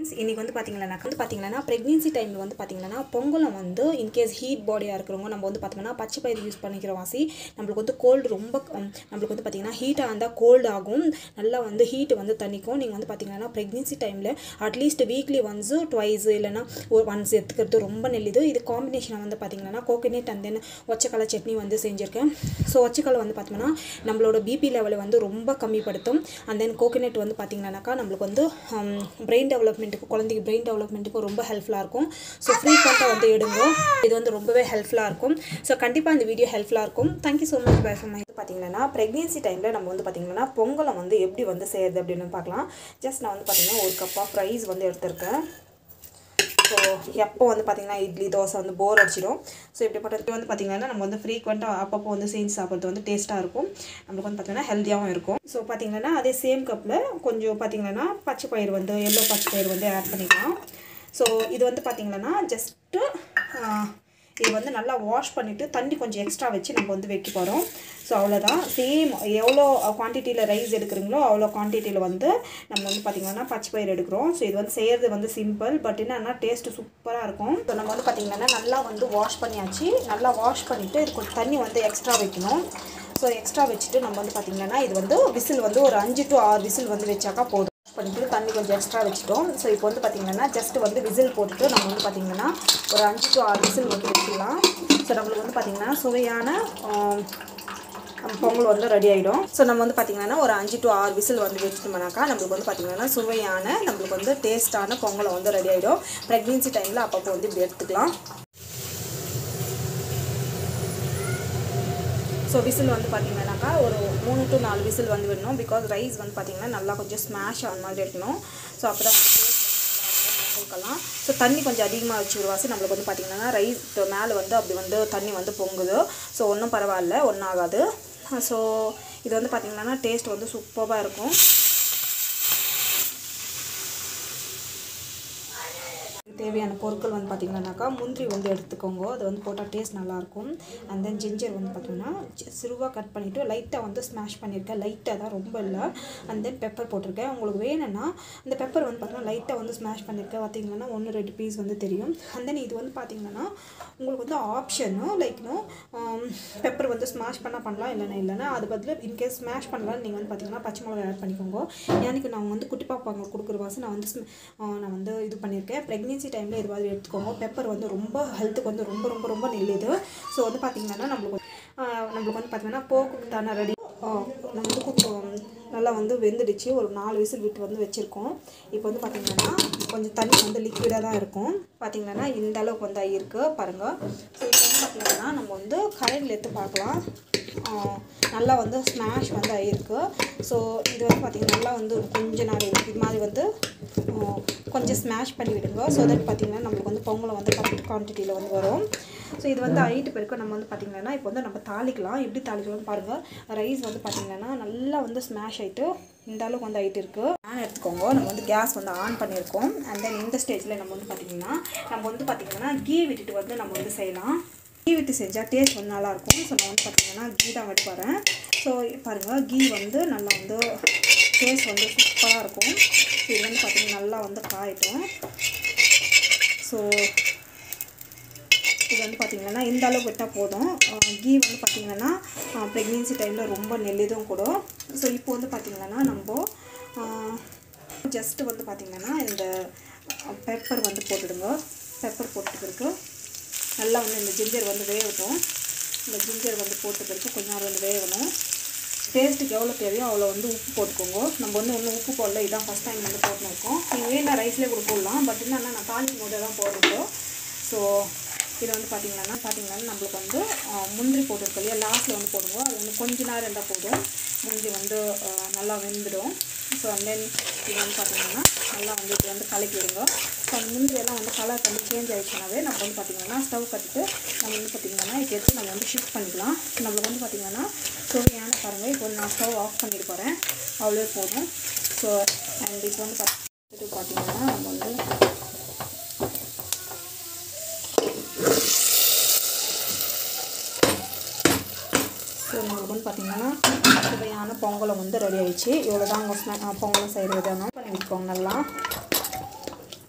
இன்றைக்கி வந்து பார்த்தீங்கன்னா வந்து பார்த்தீங்கன்னா ப்ரெக்னென்சி டைமில் வந்து பார்த்தீங்கன்னா பொங்கலம் வந்து இன்கேஸ் ஹீட் பாடியாக இருக்கிறவங்க நம்ம வந்து பார்த்தோம்னா பச்சை பயிர் யூஸ் பண்ணிக்கிற வாசி நம்மளுக்கு வந்து கோல்டு ரொம்ப கம்- நம்மளுக்கு வந்து பார்த்தீங்கன்னா ஹீட்டாக இருந்தால் கோல்டு ஆகும் நல்லா வந்து ஹீட் வந்து தணிக்கும் நீங்கள் வந்து பார்த்தீங்கன்னா ப்ரெக்னென்சி டைமில் அட்லீஸ்ட் வீக்லி ஒன்ஸு ட்வைஸ் இல்லைன்னா ஒரு ஒன்ஸ் எடுத்துக்கிறது ரொம்ப நல்லது இது காம்பினேஷன் வந்து பார்த்தீங்கன்னா கோகனட் அண்ட் தென் ஒச்சக்கலை சட்னி வந்து செஞ்சுருக்கேன் ஸோ ஒச்சக்கலை வந்து பார்த்தோம்னா நம்மளோட பிபி லெவலை வந்து ரொம்ப கம்மிப்படுத்தும் அண்ட் தென் கோகனட் வந்து பார்த்தீங்கன்னாக்கா நம்மளுக்கு வந்து பிரெயின் டெவலப்மெண்ட்டுக்கு குழந்தைக்கு பிரெயின் டெவலப்மெண்ட்டுக்கு ரொம்ப ஹெல்ப்ஃபுல்லாக இருக்கும் ஸோ ஃப்ரீக்வெண்ட்டாக வந்து எடுங்க இது வந்து ரொம்பவே ஹெல்ப்ஃபுல்லாக இருக்கும் ஸோ கண்டிப்பாக இந்த வீடியோ ஹெல்ப்ஃபுல்லாக இருக்கும் thank you so much bye for my பார்த்தீங்கன்னா ப்ரெக்னென்சி டைமில் நம்ம வந்து பார்த்தீங்கன்னா பொங்கலை வந்து எப்படி வந்து செய்யறது அப்படின்னு பார்க்கலாம் ஜஸ்ட் நான் வந்து பார்த்தீங்கன்னா ஒரு கப் ஆஃப் ரைஸ் வந்து எடுத்திருக்கேன் ஸோ எப்போ வந்து பார்த்திங்கன்னா இட்லி தோசை வந்து போர் அடிச்சிடும் ஸோ இப்படிப்பட்ட வந்து பார்த்திங்கன்னா நம்ம வந்து ஃப்ரீக்வெண்ட்டாக அப்பப்போ வந்து செஞ்சு சாப்பிட்றது வந்து டேஸ்ட்டாக இருக்கும் நம்மளுக்கு வந்து பார்த்திங்கன்னா ஹெல்த்தியாகவும் இருக்கும் ஸோ பார்த்திங்கன்னா அதே சேம் கப்பில் கொஞ்சம் பார்த்திங்கன்னா பச்சை பயிர் வந்து எல்லோ பச்சை பயிர் வந்து ஆட் பண்ணிக்கலாம் ஸோ இது வந்து பார்த்திங்கன்னா ஜஸ்ட்டு இது வந்து நல்லா வாஷ் பண்ணிவிட்டு தண்ணி கொஞ்சம் எக்ஸ்ட்ரா வச்சு நம்ம வந்து வைக்க போகிறோம் ஸோ அவ்வளோதான் சேம் எவ்வளோ குவான்டிட்டியில் ரைஸ் எடுக்கிறீங்களோ அவ்வளோ குவான்டிட்டியில் வந்து நம்ம வந்து பார்த்திங்கன்னா பச்சை பயிர் எடுக்கிறோம் ஸோ இது வந்து செய்கிறது வந்து சிம்பிள் பட் என்னன்னா டேஸ்ட்டு சூப்பராக இருக்கும் ஸோ நம்ம வந்து பார்த்திங்கன்னா நல்லா வந்து வாஷ் பண்ணியாச்சு நல்லா வாஷ் பண்ணிவிட்டு இது கொஞ்சம் தண்ணி வந்து எக்ஸ்ட்ரா வைக்கணும் ஸோ எக்ஸ்ட்ரா வச்சுட்டு நம்ம வந்து பார்த்திங்கன்னா இது வந்து விசில் வந்து ஒரு அஞ்சு டு ஆறு விசில் வந்து வச்சாக்கா போதும் வாஷ் பண்ணிட்டு தண்ணி கொஞ்சம் எக்ஸ்ட்ரா வச்சுட்டோம் ஸோ இப்போ வந்து பார்த்திங்கன்னா ஜஸ்ட் வந்து விசில் போட்டுட்டு நம்ம வந்து பார்த்திங்கன்னா ஒரு அஞ்சு டு ஆறு விசில் வந்து வச்சிடலாம் ஸோ நம்மளுக்கு வந்து பார்த்திங்கன்னா சுவையான ஆம், நம்ம பொங்கல் வந்து ரெடி ஆகிடும் ஸோ நம்ம வந்து பார்த்திங்கன்னா ஒரு அஞ்சு டு ஆறு விசில் வந்து வச்சுட்டோம்னாக்கா நம்மளுக்கு வந்து பார்த்திங்கன்னா சுவையான நம்மளுக்கு வந்து டேஸ்ட்டான பொங்கலை வந்து ரெடி ஆகிடும் ப்ரெக்னென்சி டைமில் அப்பப்போ வந்து இப்படி எடுத்துக்கலாம் ஸோ விசில் வந்து பார்த்தீங்கன்னாக்கா ஒரு மூணு டு நாலு விசில் வந்து விடணும் பிகாஸ் ரைஸ் வந்து பார்த்தீங்கன்னா நல்லா கொஞ்சம் ஸ்மாஷ் ஆன மாதிரி இருக்கணும் ஸோ அப்போ தான் வந்து taste வந்து நல்லா இருக்கும் பொங்கலாம் ஸோ தண்ணி கொஞ்சம் அதிகமாக வச்சு விடுவாசி நம்மளுக்கு வந்து பார்த்திங்கன்னா ரைஸ் மேலே வந்து அப்படி வந்து தண்ணி வந்து பொங்குது ஸோ ஒன்றும் பரவாயில்ல ஒன்றும் ஆகாது ஸோ இது வந்து பார்த்திங்கன்னா டேஸ்ட் வந்து சூப்பராக இருக்கும் தேவையான பொருட்கள் வந்து பார்த்திங்கன்னாக்கா முந்திரி வந்து எடுத்துக்கோங்க அது வந்து போட்டால் டேஸ்ட் நல்லாயிருக்கும் அண்ட் தென் ஜிஞ்சர் வந்து பார்த்திங்கன்னா சிறுவாக கட் பண்ணிவிட்டு லைட்டாக வந்து ஸ்மாஷ் பண்ணியிருக்கேன் லைட்டாக தான் ரொம்ப இல்லை அண்ட் தென் பெப்பர் போட்டிருக்கேன் உங்களுக்கு வேணும்னா இந்த பெப்பர் வந்து பார்த்தீங்கன்னா லைட்டாக வந்து ஸ்மாஷ் பண்ணியிருக்கேன் பார்த்தீங்கன்னா ஒன்று ரெண்டு பீஸ் வந்து தெரியும் அண்ட் தென் இது வந்து பார்த்திங்கன்னா உங்களுக்கு வந்து ஆப்ஷனு லைக்னோ பெப்பர் வந்து ஸ்மாஷ் பண்ணால் பண்ணலாம் இல்லைன்னா இல்லைன்னா அது பதில் இன்கேஸ் ஸ்மாஷ் பண்ணலாம்னு நீங்கள் வந்து பார்த்தீங்கன்னா பச்சை மிளகாய் ஆட் பண்ணிக்கோங்க எனக்கு நான் வந்து குட்டி பாப்பாங்க கொடுக்குற வாசி நான் வந்து sm- ஆ, நான் வந்து இது பண்ணியிருக்கேன் ப்ரெக்னென்சி டைமில் இது மாதிரி எடுத்துக்கோங்க பெப்பர் வந்து ரொம்ப ஹெல்த்துக்கு வந்து ரொம்ப ரொம்ப ரொம்ப நல்லது ஸோ வந்து பார்த்திங்கன்னா நம்மளுக்கு வந்து, ஆ, நம்மளுக்கு வந்து பார்த்திங்கன்னா போக்கு தானே ரெடி நம்ம வந்து குக் நல்லா வந்து வெந்துடுச்சு ஒரு நாலு விசில் விட்டு வந்து வச்சுருக்கோம் இப்போ வந்து பார்த்திங்கன்னா கொஞ்சம் தண்ணி வந்து லிக்விடாக தான் இருக்கும் பார்த்திங்கன்னா இந்த அளவுக்கு வந்து ஆகியிருக்கு பாருங்கள் ஸோ இப்போ வந்து பார்த்திங்கன்னா நம்ம வந்து கரையில் எடுத்து பார்க்கலாம் ஆ, நல்லா வந்து ஸ்மாஷ் வந்து ஆகிருக்கு ஸோ இது வந்து பார்த்திங்கன்னா நல்லா வந்து கொஞ்ச நாள் இது மாதிரி வந்து ஆ, கொஞ்சம் ஸ்மாஷ் பண்ணி விடுங்க ஸோ தட் பார்த்திங்கன்னா நம்மளுக்கு வந்து பொங்கலை வந்து கரெக்ட் குவான்டிட்டியில் வந்து வரும் ஸோ இது வந்து ஆயிட்டு பிறகு நம்ம வந்து பார்த்திங்கன்னா இப்போ வந்து நம்ம தாளிக்கலாம் எப்படி தாளிக்கலாம்னு பாருங்கள் ரைஸ் வந்து பார்த்திங்கன்னா நல்லா வந்து ஸ்மாஷ் ஆகிட்டு இந்த அளவுக்கு வந்து ஆகிட்டு இருக்குது பேன் எடுத்துக்கோங்க நம்ம வந்து கேஸ் வந்து ஆன் பண்ணியிருக்கோம் அண்ட் தென் இந்த ஸ்டேஜில் நம்ம வந்து பார்த்திங்கன்னா நம்ம வந்து பார்த்திங்கன்னா கீ விட்டுட்டு வந்து நம்ம வந்து செய்யலாம் கீ விட்டு செஞ்சால் டேஸ்ட் வந்து நல்லாயிருக்கும் ஸோ நான் வந்து பார்த்திங்கன்னா கீ தான் விட்டு வரேன் ஸோ பாருங்கள் கீ வந்து நல்லா வந்து டேஸ்ட் வந்து சூப்பராக இருக்கும் இது வந்து பார்த்திங்கன்னா நல்லா வந்து காயட்டும் ஸோ இது வந்து பார்த்திங்கன்னா இந்த அளவுக்கு விட்டால் போதும் கீ வந்து பார்த்திங்கன்னா ப்ரெக்னென்சி டைமில் ரொம்ப நெல்லிதும் கூட ஸோ இப்போ வந்து பார்த்திங்கன்னா நம்ம ஜஸ்ட்டு வந்து பார்த்திங்கன்னா இந்த பெப்பர் வந்து போட்டுடுங்க பெப்பர் போட்டு பிறகு நல்லா வந்து இந்த ஜிஞ்சர் வந்து வேகட்டும் இந்த ஜிஞ்சர் வந்து போட்ட பிறகு கொஞ்ச நேரம் வந்து வேகணும் டேஸ்ட்டுக்கு எவ்வளோ தேவையோ அவ்வளோ வந்து உப்பு போட்டுக்கோங்க நம்ம வந்து இன்னும் உப்பு போடல இதான் ஃபஸ்ட் டைம் வந்து போட்டுன்னு இருக்கோம் நீங்கள் வேணா ரைஸ்லேயே கூட போடலாம் பட் என்னன்னா நான் தாளிக்கும் போது தான் போடுறோம் ஸோ இது வந்து பார்த்திங்கன்னா பார்த்தீங்கன்னா நம்மளுக்கு வந்து ஆ, முந்திரி போட்டிருக்கு இல்லையா லாஸ்ட்டில் வந்து போடுங்க அது வந்து கொஞ்ச நேரம் இருந்தால் போதும் முந்திரி வந்து ஆ, நல்லா வெந்துடும் ஸோ அண்ட் தென் இது வந்து பார்த்திங்கன்னா நல்லா வந்து இது வந்து கலக்கி விடுங்க ஸோ அந்த முந்திரி எல்லாம் வந்து கலர் வந்து சேஞ்ச் ஆயிடுச்சுனாவே நம்ம வந்து பார்த்திங்கன்னா ஸ்டவ் கட்டிட்டு நம்ம வந்து பார்த்திங்கன்னா இப்போ எடுத்து நம்ம வந்து ஷிஃப்ட் பண்ணிக்கலாம் நம்மளுக்கு வந்து பார்த்திங்கன்னா சுவையான பாருங்கள் இப்போ நான் ஸ்டவ் ஆஃப் பண்ணிட்டு போகிறேன் அவ்வளோ போதும் ஸோ அண்ட் இப்போ வந்து பார்த்துட்டு பார்த்திங்கன்னா நம்ம வந்து ஸோ நம்மளுக்கு வந்து பார்த்திங்கன்னா சுவையான பொங்கலை வந்து ரெடி ஆயிடுச்சு இவ்வளோ தான் உங்கள் ஸ்நா பொங்கலை செய்கிறது தானே பண்ணி வச்சுக்கோங்க நல்லா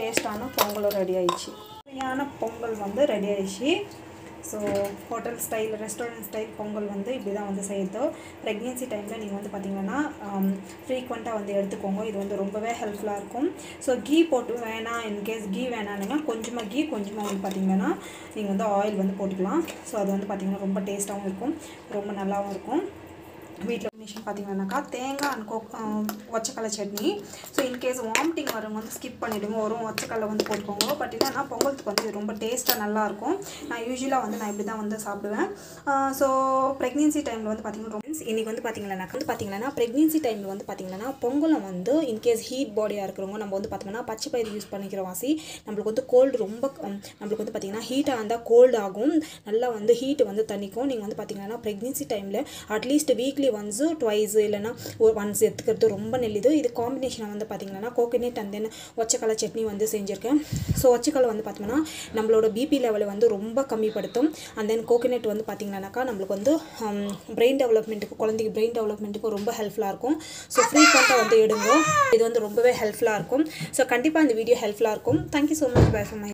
டேஸ்டான பொங்கலும் ரெடி ஆயிடுச்சு சுவையான பொங்கல் வந்து ரெடி ஆயிடுச்சு so hotel style restaurant style Pongal வந்து இப்படி தான் வந்து செய்யுது ப்ரெக்னென்சி டைமில் நீங்கள் வந்து பார்த்தீங்கன்னா ஃப்ரீக்வெண்ட்டாக வந்து எடுத்துக்கோங்க இது வந்து ரொம்பவே ஹெல்ப்ஃபுல்லாக இருக்கும் ஸோ கீ போட்டு வேணாம் இன்கேஸ் கீ வேணானுங்க கொஞ்சமாக கீ கொஞ்சமாக வந்து பார்த்தீங்கன்னா நீங்கள் வந்து ஆயில் வந்து போட்டுக்கலாம் ஸோ அது வந்து பார்த்தீங்கன்னா ரொம்ப டேஸ்ட்டாகவும் இருக்கும் ரொம்ப நல்லாவும் இருக்கும் வீட்டில் காம்பினேஷன் பார்த்தீங்கன்னாக்கா தேங்காய் அண்ட் கோ ஒச்சக்கடலை சட்னி ஸோ இன்கேஸ் வாமிட்டிங் வரவங்க வந்து ஸ்கிப் பண்ணிவிடுங்க ஒரு ஒச்சக்கடலை வந்து போட்டுக்கோங்க பட் என்னன்னா பொங்கலுக்கு வந்து இது ரொம்ப டேஸ்ட்டாக நல்லாயிருக்கும் நான் யூஸ்வலாக வந்து நான் இப்படி தான் வந்து சாப்பிடுவேன் ஸோ ப்ரெக்னென்சி டைமில் வந்து பார்த்தீங்கன்னா ரொம்ப இன்றைக்கி வந்து பார்த்தீங்கன்னா வந்து பார்த்தீங்கன்னா ப்ரெக்னென்சி டைமில் வந்து பார்த்தீங்கன்னா பொங்கலம் வந்து இன்கேஸ் ஹீட் பாடியாக இருக்கிறவங்க நம்ம வந்து பார்த்தோம்னா பச்சை பயிர் யூஸ் பண்ணிக்கிற வாசி நம்மளுக்கு வந்து கோல்டு ரொம்ப ஹம், நம்மளுக்கு வந்து பார்த்தீங்கன்னா ஹீட்டாக இருந்தால் கோல்டு ஆகும் நல்லா வந்து ஹீட் வந்து தணிக்கும் நீங்கள் வந்து பார்த்தீங்கன்னா ப்ரெக்னென்சி டைமில் அட்லீஸ்ட் வீக்லி ஒன்ஸு ட்வைஸ் இல்லைன்னா ஒரு ஒன்ஸ் எடுத்துக்கிறது ரொம்ப நெல்லுது இது காம்பினேஷனை வந்து பார்த்தீங்கன்னா கோகனட் அண்ட் தென் ஒச்சக்கலை சட்னி வந்து செஞ்சுருக்கேன் ஸோ ஒச்சக்கலை வந்து பார்த்தோம்னா நம்மளோட பிபி லெவலை வந்து ரொம்ப கம்மிப்படுத்தும் அண்ட் தென் கோகனட் வந்து பார்த்தீங்கன்னாக்கா நம்மளுக்கு வந்து பிரெயின் டெவலப்மெண்ட்டுக்கு குழந்தைக்கு பிரெயின் டெவலப்மெண்ட்டுக்கு ரொம்ப ஹெல்ப்ஃபுல்லாக இருக்கும் ஸோ ஃப்ரீக்வெண்ட்டாக வந்து எடுங்க இது வந்து ரொம்பவே ஹெல்ப்ஃபுல்லாக இருக்கும் ஸோ கண்டிப்பாக இந்த வீடியோ ஹெல்ப்ஃபுல்லாக இருக்கும் thank you so much bye for my